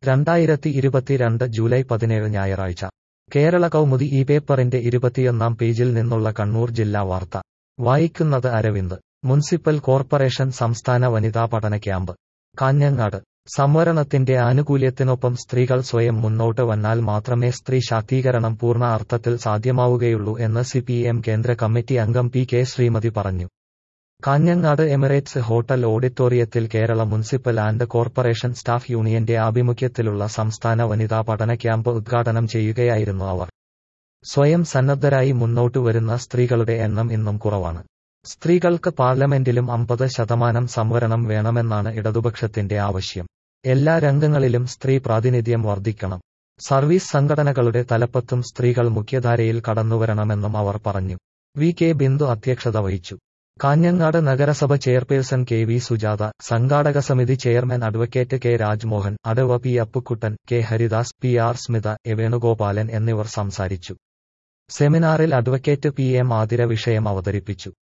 രണ്ടായിരത്തി ഇരുപത്തിരണ്ട് ജൂലൈ പതിനേഴ് ഞായറാഴ്ച കേരള കൗമുദി ഈ പേപ്പറിന്റെ ഇരുപത്തിയൊന്നാം പേജിൽ നിന്നുള്ള കണ്ണൂർ ജില്ലാ വാർത്ത വായിക്കുന്നത് അരവിന്ദ് മുനിസിപ്പൽ കോർപ്പറേഷൻ സംസ്ഥാന വനിതാ പഠന ക്യാമ്പ് കാഞ്ഞങ്ങാട് സംവരണത്തിന്റെ ആനുകൂല്യത്തിനൊപ്പം സ്ത്രീകൾ സ്വയം മുന്നോട്ട് വന്നാൽ മാത്രമേ സ്ത്രീ ശാക്തീകരണം പൂർണ്ണ അർത്ഥത്തിൽ സാധ്യമാവുകയുള്ളൂ എന്ന് സിപിഎം കേന്ദ്ര കമ്മിറ്റി അംഗം പി കെ ശ്രീമതി പറഞ്ഞു കാഞ്ഞങ്ങാട് എമിറേറ്റ്സ് ഹോട്ടൽ ഓഡിറ്റോറിയത്തിൽ Kerala municipal and corporation staff യൂണിയന്റെ ആഭിമുഖ്യത്തിലുള്ള സംസ്ഥാന വനിതാ പഠന ക്യാമ്പ് ഉദ്ഘാടനം ചെയ്യുകയായിരുന്നു അവർ സ്വയം സന്നദ്ധരായി മുന്നോട്ടു വരുന്ന സ്ത്രീകളുടെ എണ്ണം ഇന്നും കുറവാണ് സ്ത്രീകൾക്ക് പാർലമെന്റിലും അമ്പത് ശതമാനം സംവരണം വേണമെന്നാണ് ഇടതുപക്ഷത്തിന്റെ ആവശ്യം എല്ലാ രംഗങ്ങളിലും സ്ത്രീ പ്രാതിനിധ്യം വർദ്ധിക്കണം സർവീസ് സംഘടനകളുടെ തലപ്പത്തും സ്ത്രീകൾ മുഖ്യധാരയിൽ കടന്നുവരണമെന്നും അവർ പറഞ്ഞു വി കെ ബിന്ദു അധ്യക്ഷത വഹിച്ചു കാഞ്ഞങ്ങാട് നഗരസഭ ചെയർപേഴ്സൺ കെ വി സുജാത സംഘാടക സമിതി ചെയർമാൻ അഡ്വക്കേറ്റ് കെ രാജ്മോഹൻ അടവ P Appukuttan K Haridas P R Smitha A Venugopalan എന്നിവർ സംസാരിച്ചു സെമിനാറിൽ അഡ്വക്കേറ്റ് പി എം ആതിര വിഷയം അവതരിപ്പിച്ചു